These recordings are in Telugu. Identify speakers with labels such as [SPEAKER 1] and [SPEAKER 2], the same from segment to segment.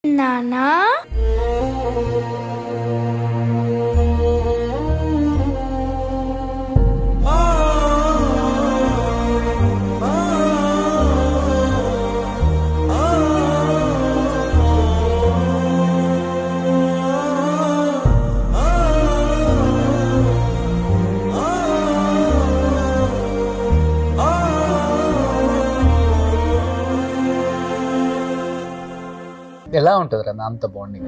[SPEAKER 1] నానా
[SPEAKER 2] ఎలా ఉంటుంది రా అంత బాండింగ్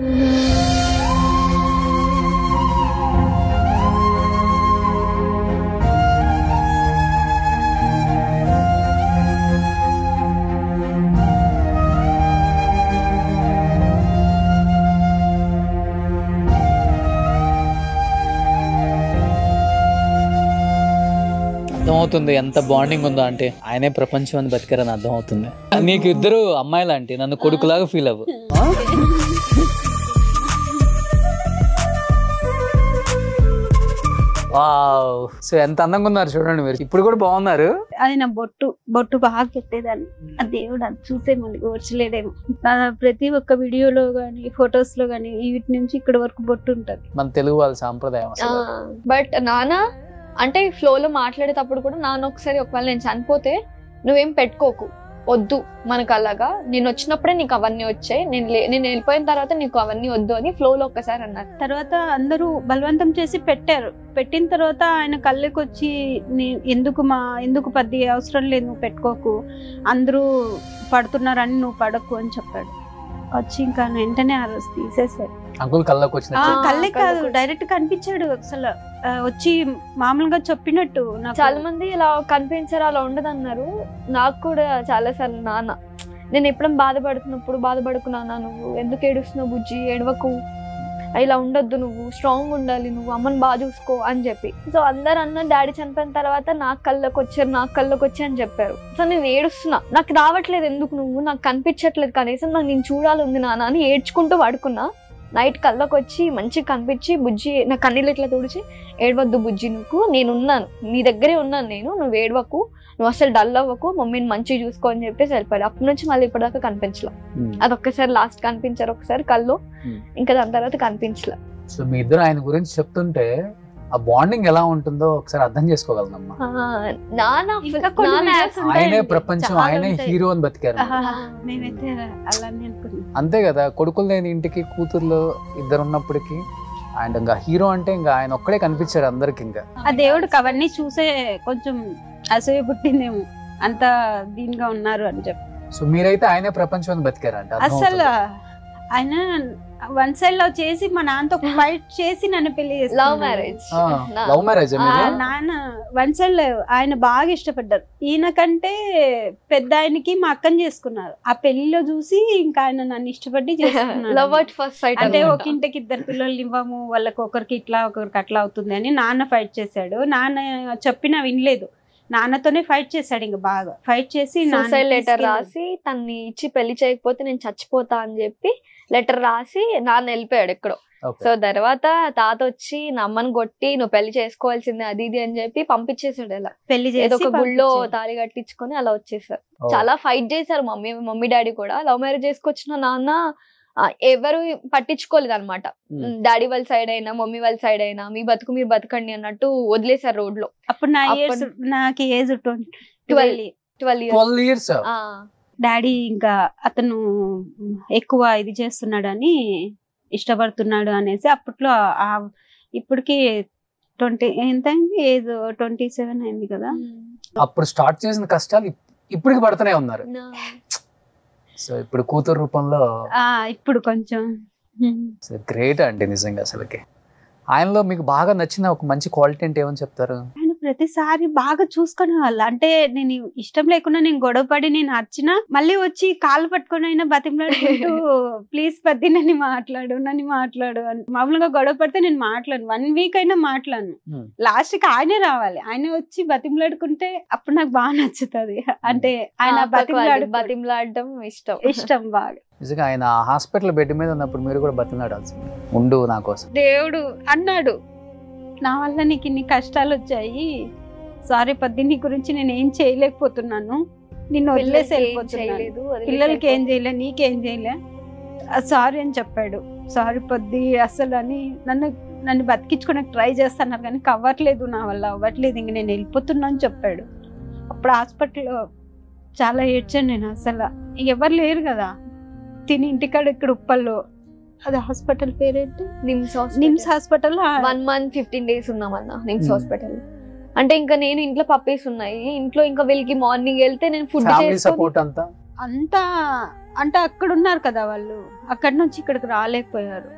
[SPEAKER 2] అర్థమవుతుంది ఎంత బాండింగ్ ఉందో అంటే ఆయనే ప్రపంచం అని బతికారని అర్థమవుతుంది నీకు ఇద్దరు అమ్మాయిలు అంటే నన్ను కొడుకులాగా ఫీల్ అవ్వు వావ్ సో ఎంత అందంగా ఉన్నారు చూడండి మీరు ఇప్పుడు కూడా బాగున్నారు
[SPEAKER 3] అది నా బొట్టు బొట్టు బాగా పెట్టేదాన్ని ఆ దేవుడు అది చూసే మళ్ళీ ఓర్చలేడేమో ఆ ప్రతి ఒక్క వీడియోలో గానీ ఫొటోస్ లో గానీ వీటి నుంచి ఇక్కడ వరకు బొట్టు ఉంటది
[SPEAKER 2] మన తెలుగు వాళ్ళ సాంప్రదాయం అసలు
[SPEAKER 4] బట్ నాన్న అంటే ఫ్లోలో మాట్లాడేటప్పుడు కూడా నాన్న ఒకసారి ఒకవేళ నేను చనిపోతే నువ్వేం పెట్టుకోకు వద్దు మనకు అలాగా నేను వచ్చినప్పుడే నీకు అవన్నీ వచ్చాయి నేను లే- నేను వెళ్ళిపోయిన తర్వాత నీకు అవన్నీ వద్దు అని ఫ్లోలో ఒక్కసారి అన్నారు
[SPEAKER 3] తర్వాత అందరూ బలవంతం చేసి పెట్టారు పెట్టిన తర్వాత ఆయన కళ్ళకి వచ్చి నీ- ఎందుకు మా ఎందుకు పద్ది అవసరం లేదు నువ్వు పెట్టుకోకు అందరూ పడుతున్నారని నువ్వు పడకు అని చెప్పాడు వచ్చి ఇంకా వెంటనే ఆ రోజు తీసేసాడు
[SPEAKER 2] అంకుల్ కళ్ళకి వచ్చిన
[SPEAKER 3] ఆ,
[SPEAKER 4] ఆ,
[SPEAKER 3] కళ్ళే కాదు
[SPEAKER 4] కళ్ళకు.
[SPEAKER 3] డైరెక్ట్ కనిపించాడు అసలు ఆ, వచ్చి మామూలుగా చెప్పినట్టు నాకు
[SPEAKER 4] చాలా మంది ఇలా కనిపించారు అలా ఉండదు అన్నారు నాకు కూడా చాలా సార్లు నాన్న నేను ఎప్పుడైనా బాధపడుతున్నప్పుడు బాధపడుకున్నానా నువ్వు ఎందుకు ఏడుస్తున్నావు బుజ్జి ఏడవకు ఇలా ఉండొద్దు నువ్వు స్ట్రాంగ్ ఉండాలి నువ్వు అమ్మని బాగా చూసుకో అని చెప్పి సో అందరు అన్న డాడీ చనిపోయిన తర్వాత నాకు కళ్ళకి వచ్చారు నాకు కళ్ళకి వచ్చి అని చెప్పారు సో నేను ఏడుస్తున్నా నాకు రావట్లేదు ఎందుకు నువ్వు నాకు కనిపించట్లేదు కనీసం నాకు నేను చూడాలి ఉంది నాన్న అని ఏడ్చుకుంటూ పడుకున్నా నైట్ కళ్ళకి వచ్చి మంచిగా కనిపించి బుజ్జి నా కన్నీళ్ళు ఇట్లా తుడిచి ఏడవద్దు బుజ్జి నువ్వు నేను ఉన్నాను నీ దగ్గరే ఉన్నాను నేను నువ్వు ఏడవకు నువ్వు అసలు డల్ అవ్వకు మమ్మీని మంచిగా చూసుకో అని చెప్పేసి వెళ్ళిపోయాడు అప్పటి నుంచి మళ్ళీ ఇప్పటిదాకా కనిపించలే అది ఒక్కసారి లాస్ట్ కనిపించారు ఒకసారి కళ్ళు
[SPEAKER 2] Hmm.
[SPEAKER 4] ఇంకా దాని తర్వాత కనిపించలే
[SPEAKER 2] సో మీ ఇద్దరు ఆయన గురించి చెప్తుంటే ఆ బాండింగ్ ఎలా ఉంటుందో ఒకసారి అర్థం చేసుకోగలనమ్మా
[SPEAKER 4] ఆ, నాన్న
[SPEAKER 3] ఇంకా కొన్ని
[SPEAKER 4] నాన్న
[SPEAKER 3] videos ఉంటాయండి.
[SPEAKER 2] ఆయనే ప్రపంచం
[SPEAKER 3] చాలా
[SPEAKER 2] ఆయనే
[SPEAKER 3] ఉంటాయి.
[SPEAKER 2] హీరో అని బతికారు
[SPEAKER 3] ఆహా, నేనైతే అలానే అనుకున్నాను
[SPEAKER 2] అంతే కదా కొడుకులు లేని ఇంటికి కూతుర్లు ఇద్దరు ఉన్నప్పటికీ అండ్ ఇంకా హీరో అంటే ఇంకా ఆయన ఒక్కడే కనిపించాడు అందరికి ఇంకా
[SPEAKER 3] ఆ దేవుడికి అవన్నీ చూసే కొంచెం అసూయ పుట్టిందేమో అంత దీనిగా ఉన్నారు అని చెప్పి
[SPEAKER 2] సో మీరైతే ఆయనే ప్రపంచం అని బతికారంట
[SPEAKER 3] అసలు ఆయన వన్ సైడ్ లవ్ చేసి మా నాన్నతో ఫైట్ చేసి నన్ను పెళ్లి
[SPEAKER 4] లవ్
[SPEAKER 3] చేసుకున్నాడు.
[SPEAKER 4] మ్యారేజ్
[SPEAKER 2] లవ్ మ్యారేజ్
[SPEAKER 3] ఆ, నాన్న వన్ సైడ్ ఆయన బాగా ఇష్టపడ్డారు ఈయన కంటే పెద్ద ఆయనకి మా అక్కని చేసుకున్నారు ఆ పెళ్లిలో చూసి ఇంకా ఆయన నన్ను ఇష్టపడి చేసుకున్నాడు
[SPEAKER 4] లవ్ అట్ ఫస్ట్ సైట్
[SPEAKER 3] అంటే ఒక ఇంటికి ఇద్దరు పిల్లలు ఇవ్వము వాళ్ళకి ఒకరికి ఇట్లా ఒకరికి అట్లా అవుతుంది అని నాన్న ఫైట్ చేశాడు నాన్న చెప్పినా వినలేదు నాన్నతోనే ఫైట్ చేశాడు ఇంకా బాగా ఫైట్ చేసి నాన్న
[SPEAKER 4] సూసైడ్ లెటర్
[SPEAKER 3] తీసుకెళ్ళి-
[SPEAKER 4] రాసి తన్ని ఇచ్చి పెళ్లి చేయకపోతే నేను చచ్చిపోతా అని చెప్పి లెటర్ రాసి నాన్న వెళ్ళిపోయాడు ఎక్కడో సో తర్వాత తాత వచ్చి నా అమ్మని కొట్టి నువ్వు పెళ్లి చేసుకోవాల్సిందే అది ఇది అని చెప్పి పంపించేసాడు ఇలా
[SPEAKER 3] పెళ్లి చేసి
[SPEAKER 4] ఏదో ఒక గుళ్ళో
[SPEAKER 3] పంపించాడు.
[SPEAKER 4] తాళి కట్టించుకొని అలా వచ్చేసారు చాలా ఫైట్ చేశారు మమ్మీ మమ్మీ డాడీ కూడా లవ్ మ్యారేజ్ చేసుకొచ్చిన నాన్న ఆ, ఎవరు పట్టించుకోలేదు అనమాట డాడీ వాళ్ళ సైడ్ అయినా మమ్మీ వాళ్ళ సైడ్ అయినా మీ బతుకు మీరు బతకండి అన్నట్టు వదిలేశారు రోడ్ లో
[SPEAKER 3] అప్పుడు నా
[SPEAKER 4] అప్పటి-
[SPEAKER 3] ఇయర్స్ నాకు age
[SPEAKER 4] Twelve.
[SPEAKER 3] Twelve
[SPEAKER 4] twelve years
[SPEAKER 2] twelve years
[SPEAKER 3] daddy ఇంకా అతను ఎక్కువ ఇది చేస్తున్నాడని ఇష్టపడుతున్నాడు అనేసి అప్పట్లో ఆ ఇప్పటికి ట్వంటీ ఎంత అయింది ఏజ్ ట్వంటీ సెవెన్ అయింది కదా
[SPEAKER 2] అప్పుడు స్టార్ట్ చేసిన కష్టాలు ఇప్- ఇప్పటికి పడుతూనే ఉన్నారు సో ఇప్పుడు కూతురు రూపంలో
[SPEAKER 3] ఆ ఇప్పుడు కొంచెం
[SPEAKER 2] గ్రేట్ అండి నిజంగా అసలుకి ఆయనలో మీకు బాగా నచ్చిన ఒక మంచి క్వాలిటీ అంటే ఏమని చెప్తారు
[SPEAKER 3] ఆయన ప్రతిసారి బాగా చూసుకునే వాళ్ళు అంటే నేను ఇష్టం లేకుండా నేను గొడవ పడి నేను అర్చిన మళ్ళీ వచ్చి కాళ్ళు పట్టుకొని అయినా బతిమలాడుకుంటూ ప్లీజ్ పద్ది నన్ను మాట్లాడు నన్ను మాట్లాడు అని మామూలుగా గొడవ పడితే నేను మాట్లాడను వన్ వీక్ అయినా మాట్లాడను
[SPEAKER 2] Hmm.
[SPEAKER 3] లాస్ట్ కి ఆయనే రావాలి ఆయన వచ్చి బతిమలాడుకుంటే అప్పుడు నాకు బాగా నచ్చుతుంది అంటే ఆయన బతిమలాడు
[SPEAKER 4] బతిమలాడడం ఇష్టం
[SPEAKER 3] ఇష్టం బాగా
[SPEAKER 2] నిజంగా ఆయన హాస్పిటల్ బెడ్ మీద ఉన్నప్పుడు మీరు కూడా బతిలాడాల్సింది ఉండు నా కోసం
[SPEAKER 3] దేవుడు అన్నాడు నా వల్ల నీకు ఇన్ని కష్టాలు వచ్చాయి సారీ పద్ది నీ గురించి నేను ఏం చేయలేకపోతున్నాను నిన్ను వదిలేసి
[SPEAKER 4] పిల్లలకి ఏం
[SPEAKER 3] వెళ్ళిపోతున్నాను
[SPEAKER 4] చేయలేదు, వదిలేసి
[SPEAKER 3] పిల్లలకి ఏం
[SPEAKER 4] వెళ్ళిపో.
[SPEAKER 3] చేయలే నీకేం చేయలే సారీ అని చెప్పాడు సారీ పొద్ది అసలు అని నన్ను నన్ను బతికించుకోవడానికి ట్రై చేస్తున్నారు కానీ అవ్వట్లేదు నా వల్ల అవ్వట్లేదు ఇంక నేను వెళ్ళిపోతున్నా అని చెప్పాడు అప్పుడు హాస్పిటల్లో చాలా ఏడ్చాను నేను అసలు ఎవరు లేరు కదా తిని ఇంటికాడ ఇక్కడ ఉప్పల్లో అది హాస్పిటల్ పేరేంటి
[SPEAKER 4] NIMS
[SPEAKER 3] NIMS hospital
[SPEAKER 4] one month fifteen days ఉన్నామన్న నిమ్స్
[SPEAKER 2] Hmm.
[SPEAKER 4] హాస్పిటల్ అంటే ఇంకా నేను ఇంట్లో పప్పీస్ ఉన్నాయి ఇంట్లో ఇంకా వీళ్ళకి మార్నింగ్ వెళ్తే నేను ఫుడ్
[SPEAKER 2] ఫ్యామిలీ
[SPEAKER 4] చేసుకొని
[SPEAKER 2] సపోర్ట్ అంతా
[SPEAKER 3] అంతా అంటే అక్కడ ఉన్నారు కదా వాళ్ళు అక్కడి నుంచి ఇక్కడికి రాలేకపోయారు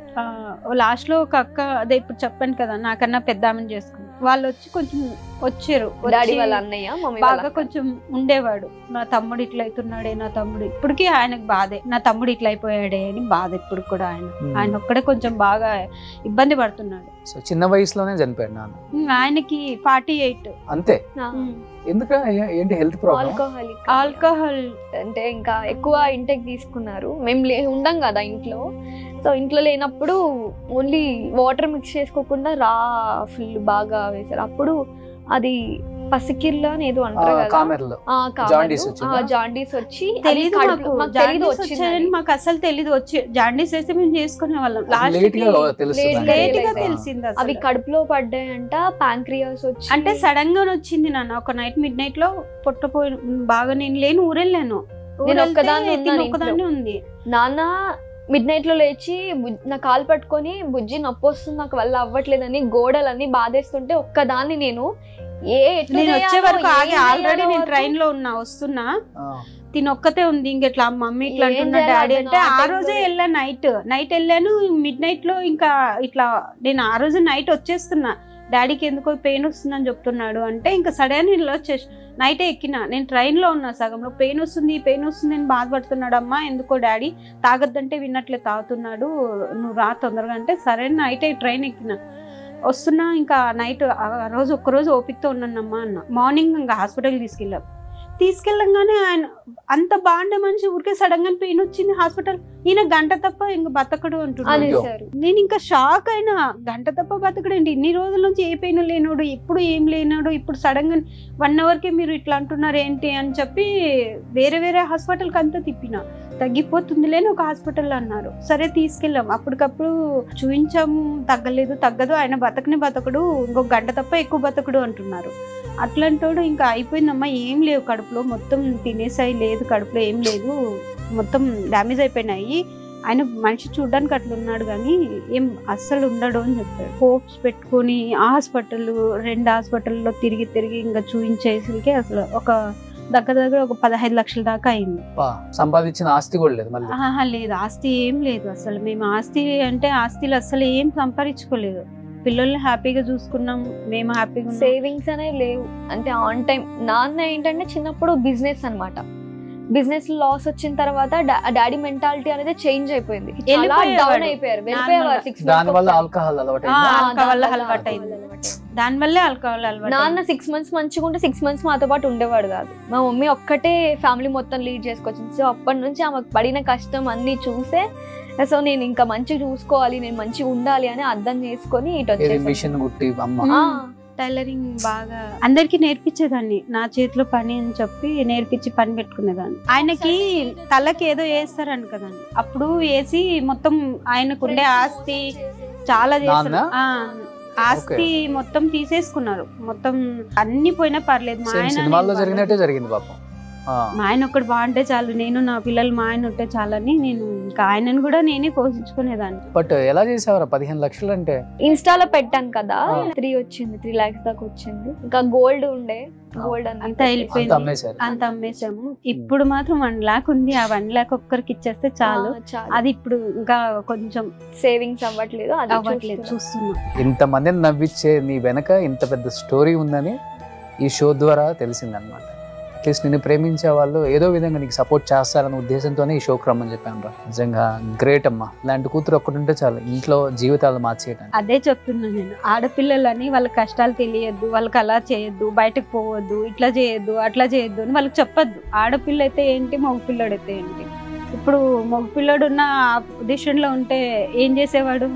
[SPEAKER 3] లాస్ట్ లో ఒక అక్క అదే ఇప్పుడు చెప్పాను కదా నాకన్నా పెద్ద ఆమెను చేసుకుంది వాళ్ళు వచ్చి కొంచెం వచ్చారు
[SPEAKER 4] డాడీ
[SPEAKER 3] వచ్చి
[SPEAKER 4] వాళ్ళ అన్నయ్య మమ్మీ వాళ్ళ
[SPEAKER 3] బాగా
[SPEAKER 4] అక్క.
[SPEAKER 3] కొంచెం ఉండేవాడు నా తమ్ముడు ఇట్లా అవుతున్నాడే నా తమ్ముడు ఇప్పటికీ ఆయనకు బాధే నా తమ్ముడు ఇట్లా అయిపోయాడే అని బాధ ఇప్పుడు కూడా ఆయన ఆయన ఒక్కడే కొంచెం బాగా ఇబ్బంది పడుతున్నాడు
[SPEAKER 2] సో చిన్న వయసులోనే చనిపోయాడు నాన్న
[SPEAKER 3] ఉమ్, ఆయనకి ఫార్టీ ఎయిట్
[SPEAKER 2] అంతే
[SPEAKER 4] ఆ,
[SPEAKER 2] ఎందుకు ఏంటి హెల్త్ ప్రాబ్లమ్
[SPEAKER 4] ఆల్కహాలిక్
[SPEAKER 3] ఆల్కహాల్
[SPEAKER 4] అంటే ఇంకా ఎక్కువ ఇంటెక్ తీసుకున్నారు మేము లే ఉండం కదా ఇంట్లో సో ఇంట్లో లేనప్పుడు ఓన్లీ వాటర్ మిక్స్ చేసుకోకుండా రా ఫుల్ బాగా వేశారు అప్పుడు అది పసికిర్ల అని ఏదో అంటారు కదా
[SPEAKER 2] కామెర్లో
[SPEAKER 4] ఆ, కామెర్లు.
[SPEAKER 2] జాండీస్ వచ్చిందా?
[SPEAKER 4] ఆ, జాండీస్ వచ్చి అది
[SPEAKER 3] తెలీదు
[SPEAKER 4] కడుపులో-
[SPEAKER 3] మాకు
[SPEAKER 4] మాకు తెలీదు
[SPEAKER 3] జాండీస్
[SPEAKER 4] వచ్చిందని.
[SPEAKER 3] వచ్చాయని మాకు అసలు తెలీదు వచ్చి జాండీస్ వేస్తే మేము చేసుకునే వాళ్ళం లాస్ట్
[SPEAKER 2] లేట్ గా తెలుస్తుంది
[SPEAKER 4] late
[SPEAKER 2] అంటే.
[SPEAKER 3] లేట్ గా
[SPEAKER 4] realize
[SPEAKER 3] తెలిసింది
[SPEAKER 4] అవి
[SPEAKER 3] అసలు
[SPEAKER 4] కడుపులో పడ్డాయంట ప్యాంక్రియాస్ వచ్చి
[SPEAKER 3] అంటే సడన్ గా వచ్చింది నాన్న ఒక నైట్ మిడ్ నైట్ లో పొట్టపోయి బాగా నేను లేను ఊరెళ్ళాను
[SPEAKER 4] నేను ఒక్కదాన్ని ఉన్నాను
[SPEAKER 3] ఒక్కదాన్ని ఉంది
[SPEAKER 4] నాన్న మిడ్ నైట్ లో లేచి బుజ్- నా కాలు పట్టుకొని బుజ్జి నొప్పి వస్తుంది నాకు వల్ల అవ్వట్లేదని గోడలన్నీ బాధేస్తుంటే ఒక్కదాన్ని నేను ఏ ఎట్లా
[SPEAKER 3] నేను వచ్చే
[SPEAKER 4] చేయాలో,
[SPEAKER 3] వరకు ఆగి
[SPEAKER 4] ఏం
[SPEAKER 3] ఆల్రెడీ
[SPEAKER 4] చేయాలో
[SPEAKER 3] నేను
[SPEAKER 4] అర్థం-
[SPEAKER 3] ట్రైన్ లో ఉన్నా వస్తున్నా
[SPEAKER 2] ఆ,
[SPEAKER 3] తిని ఒక్కతే ఉంది ఇంకెట్లా మమ్మీ ఇట్లా
[SPEAKER 4] ఏం
[SPEAKER 3] అంటున్నా
[SPEAKER 4] చేయాలో
[SPEAKER 3] డాడీ
[SPEAKER 4] అర్థం
[SPEAKER 3] అంటే ఆ
[SPEAKER 4] కావట్లేదు.
[SPEAKER 3] రోజే వెళ్ళా నైట్ నైట్ వెళ్ళాను మిడ్ నైట్ లో ఇంకా ఇట్లా నేను ఆ రోజు నైట్ వచ్చేస్తున్నా డాడీకి ఎందుకో పెయిన్ వస్తుందని చెప్తున్నాడు అంటే ఇంకా సడన్ ఇలా వచ్చేసి నైటే ఎక్కిన నేను ట్రైన్ లో ఉన్నా సగంలో పెయిన్ వస్తుంది పెయిన్ వస్తుంది అని బాధపడుతున్నాడు అమ్మా ఎందుకో డాడీ తాగొద్దంటే విన్నట్లే తాగుతున్నాడు నువ్వు రా తొందరగా అంటే సరే నైటే ట్రైన్ ఎక్కిన వస్తున్నా ఇంకా నైట్ ఆ రోజు ఒక్కరోజు ఓపికతో ఉన్నానమ్మా అన్న మార్నింగ్ ఇంకా హాస్పిటల్కి తీసుకెళ్ళాం తీసుకెళ్ళంగానే ఆయన అంత బాగుండే మనిషి ఊరికే సడన్ గా పెయిన్ వచ్చింది హాస్పిటల్ ఈయన గంట తప్ప ఇంక బతకడు అంటున్నాడు
[SPEAKER 4] అనేసారు
[SPEAKER 3] నేను ఇంకా షాక్ అయినా గంట తప్ప బతకడండి ఇన్ని రోజుల నుంచి ఏ పెయిన్ లేనాడు ఎప్పుడు ఏం లేనాడు ఇప్పుడు సడన్ గా వన్ అవర్కే మీరు ఇట్లా అంటున్నారు ఏంటి అని చెప్పి వేరే వేరే హాస్పిటల్కి అంతా తిప్పిన తగ్గిపోతుంది లేని ఒక హాస్పిటల్ అన్నారు సరే తీసుకెళ్ళాం అప్పటికప్పుడు చూపించాము తగ్గలేదు తగ్గదు ఆయన బతకని బతకడు ఇంకొక గంట తప్ప ఎక్కువ బతకడు అంటున్నారు అట్లాంటోడు ఇంకా అయిపోయిందమ్మా ఏం లేవు కడుపులో మొత్తం తినేసాయి లేదు కడుపులో ఏం లేదు మొత్తం డ్యామేజ్ అయిపోయినాయి ఆయన మనిషి చూడడానికి అట్లా ఉన్నాడు కానీ ఏం అస్సలు ఉండడు అని చెప్పాడు హోప్స్ పెట్టుకొని ఆ హాస్పిటల్ రెండు హాస్పిటల్లో తిరిగి తిరిగి ఇంకా చూపించేసరికి అసలు ఒక దగ్గర దగ్గర ఒక పదహైదు లక్షల దాకా అయింది
[SPEAKER 2] పా, సంపాదించిన ఆస్తి కూడా లేదు మళ్ళీ
[SPEAKER 3] ఆహా లేదు ఆస్తి ఏం లేదు అసలు మేము ఆస్తి అంటే ఆస్తిలు అసలు ఏం సంపాదించుకోలేదు పిల్లల్ని హ్యాపీగా చూసుకున్నాం మేము హ్యాపీగా ఉన్నాం
[SPEAKER 4] సేవింగ్స్ అనేవి లేవు అంటే ఆన్ టైం నాన్న ఏంటంటే చిన్నప్పుడు బిజినెస్ అన్నమాట బిజినెస్ లాస్ వచ్చిన తర్వాత డాడీ మెంటాలిటీ అనేది చేంజ్ అయిపోయింది చాలా
[SPEAKER 3] వెళ్ళిపోయేవాడు.
[SPEAKER 4] డౌన్ అయిపోయారు వెళ్ళిపోయేవారు
[SPEAKER 3] Normal.
[SPEAKER 4] సిక్స్
[SPEAKER 2] దాని వల్ల ఆల్కహాల్ అలవాటు
[SPEAKER 3] ఆ,
[SPEAKER 2] అయిందా?
[SPEAKER 3] ఆల్కహాల్ అలవాటు అయింది దానివల్లే ఆల్కహాల్ అలవాటు
[SPEAKER 4] నాన్న సిక్స్ మంత్స్ మంచిగా ఉంటే సిక్స్ మంత్స్ మాతో పాటు ఉండేవాడు కాదు మా మమ్మీ ఒక్కటే ఫ్యామిలీ మొత్తం లీడ్ చేసుకొచ్చింది సో అప్పటి నుంచి ఆమెకు పడిన కష్టం అన్ని చూసే సో నేను ఇంకా మంచిగా చూసుకోవాలి నేను మంచిగా ఉండాలి అని అర్థం చేసుకొని ఇటు
[SPEAKER 2] ఏది
[SPEAKER 4] వచ్చేసాను.
[SPEAKER 2] మిషన్ కుట్టి అమ్మ
[SPEAKER 4] ఆ,
[SPEAKER 3] టైలరింగ్ బాగా అందరికి నేర్పించేదాన్ని నా చేతిలో పని అని చెప్పి నేర్పించి పని పెట్టుకునేదాన్ని ఆయనకి తలకి ఏదో వేస్తారని కదండి అప్పుడు వేసి మొత్తం ఆయనకు ఉండే ఆస్తి చాలా చేస్తారు
[SPEAKER 2] నాన్న?
[SPEAKER 3] ఆ, ఆస్తి మొత్తం తీసేసుకున్నారు మొత్తం అన్ని పోయినా పర్లేదు మా
[SPEAKER 2] సేమ్
[SPEAKER 3] ఆయన
[SPEAKER 2] సినిమాల్లో
[SPEAKER 3] నేను
[SPEAKER 2] జరిగినట్టే జరిగింది పాపం ఆ,
[SPEAKER 3] మా ఆయన ఒక్కడు బాగుంటే చాలు నేను నా పిల్లలు మా ఆయన ఉంటే చాలని నేను ఇంకా ఆయనను కూడా నేనే పోషించుకునేదాన్ని
[SPEAKER 2] బట్ ఎలా చేసేవారు పదిహేను లక్షలు అంటే
[SPEAKER 4] ఇన్స్టాలో పెట్టాను కదా
[SPEAKER 2] ఆ.
[SPEAKER 4] త్రీ వచ్చింది త్రీ లాక్స్ దాకా వచ్చింది ఇంకా గోల్డ్ ఉండే గోల్డ్
[SPEAKER 3] అంతా
[SPEAKER 2] అంత
[SPEAKER 3] వెళ్ళిపోయింది
[SPEAKER 2] అమ్మేశారు
[SPEAKER 3] అంత అమ్మేశాము ఇప్పుడు మాత్రం వన్ లాక్ ఉంది ఆ వన్ లాక్ ఒక్కరికి ఇచ్చేస్తే చాలు అది ఇప్పుడు ఇంకా కొంచెం
[SPEAKER 4] సేవింగ్స్ అవ్వట్లేదు అది
[SPEAKER 3] అవ్వట్లేదు
[SPEAKER 4] చూస్తున్నా.
[SPEAKER 3] చూస్తున్నాం
[SPEAKER 2] ఇంతమందిని నవ్వించే నీ వెనక ఇంత పెద్ద స్టోరీ ఉందని ఈ షో ద్వారా తెలిసిందనమాట అట్లీస్ట్ నిన్ను ప్రేమించే వాళ్ళు ఏదో విధంగా నీకు సపోర్ట్ చేస్తారనే ఉద్దేశంతోనే ఈ షోకి రమ్మని చెప్పాను రా నిజంగా గ్రేట్ అమ్మా ఇలాంటి కూతురు ఒక్కటి ఉంటే చాలు ఇంట్లో జీవితాలు మార్చేయడానికి
[SPEAKER 3] అదే చెప్తున్నా నేను ఆడపిల్లలని వాళ్ళ కష్టాలు తెలియద్దు వాళ్ళకి అలా చేయొద్దు బయటకు పోవద్దు ఇట్లా చేయొద్దు అట్లా చేయొద్దు అని వాళ్ళకి చెప్పొద్దు ఆడపిల్ల అయితే ఏంటి మగపిల్లడు అయితే ఏంటి ఇప్పుడు మగపిల్లడు ఉన్న పొజిషన్ లో ఉంటే ఏం చేసేవాడు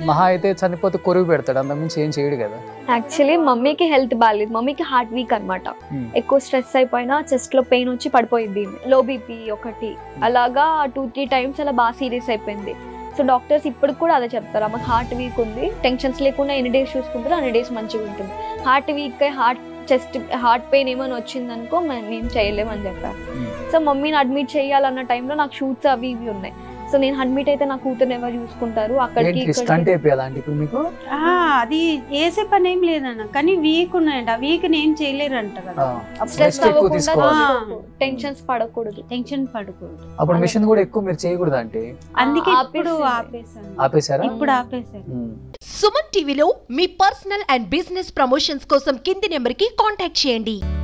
[SPEAKER 2] మహా అయితే చనిపోతే కొరువు పెడతాడు అంతకుమించి ఏం చేయడు కదా
[SPEAKER 4] యాక్చువల్లీ మమ్మీకి హెల్త్ బాగాలేదు మమ్మీకి హార్ట్ వీక్ అన్నమాట
[SPEAKER 2] Hmm.
[SPEAKER 4] ఎక్కువ స్ట్రెస్ అయిపోయినా చెస్ట్ లో పెయిన్ వచ్చి పడిపోయింది లో బీపీ ఒకటి అలాగా టూ త్రీ టైమ్స్ అలా బాగా సీరియస్ అయిపోయింది సో డాక్టర్స్ ఇప్పుడు కూడా అదే చెప్తారు ఆమెకు హార్ట్ వీక్ ఉంది టెన్షన్స్ లేకుండా ఎన్ని డేస్ చూసుకుంటారో అన్ని డేస్ మంచిగా ఉంటుంది heart weak heart chest heart pain ఏమైనా వచ్చిందనుకో మే- మేము చేయలేమని చెప్పారు సో మమ్మీని అడ్మిట్ చేయాలన్న టైంలో నాకు షూట్స్ అవి ఇవి ఉన్నాయి సో నేను అడ్మిట్ అయితే నా కూతురు ఎవరు చూసుకుంటారు అక్కడికి
[SPEAKER 2] ఏంటి స్టంట్
[SPEAKER 4] ఇక్కడికి
[SPEAKER 2] అయిపోయాలంటే ఇప్పుడు మీకు
[SPEAKER 3] ఆ, అది వేసే పని ఏం లేదన్న కానీ వీక్ ఉన్నాయంట ఆ వీక్ ఏం చేయలేరంట కదా
[SPEAKER 4] స్ట్రెస్
[SPEAKER 2] Rest ఎక్కువ
[SPEAKER 4] అవ్వకుండా
[SPEAKER 2] తీసుకోవాలి.
[SPEAKER 4] టెన్షన్స్ పడకూడదు
[SPEAKER 3] టెన్షన్ పడకూడదు
[SPEAKER 2] అప్పుడు మిషన్ కూడా ఎక్కువ మీరు చేయకూడదు అంటే
[SPEAKER 3] అందుకే
[SPEAKER 4] ఆ,
[SPEAKER 3] ఇప్పుడు
[SPEAKER 4] ఆపేసింది.
[SPEAKER 3] ఆపేసాను
[SPEAKER 2] ఆపేశారా
[SPEAKER 3] ఇప్పుడు ఆపేసాను
[SPEAKER 2] ఉమ్.
[SPEAKER 1] సుమన్ టీవీలో మీ పర్సనల్ అండ్ బిజినెస్ ప్రమోషన్స్ కోసం కింది నెంబర్కి కాంటాక్ట్ చేయండి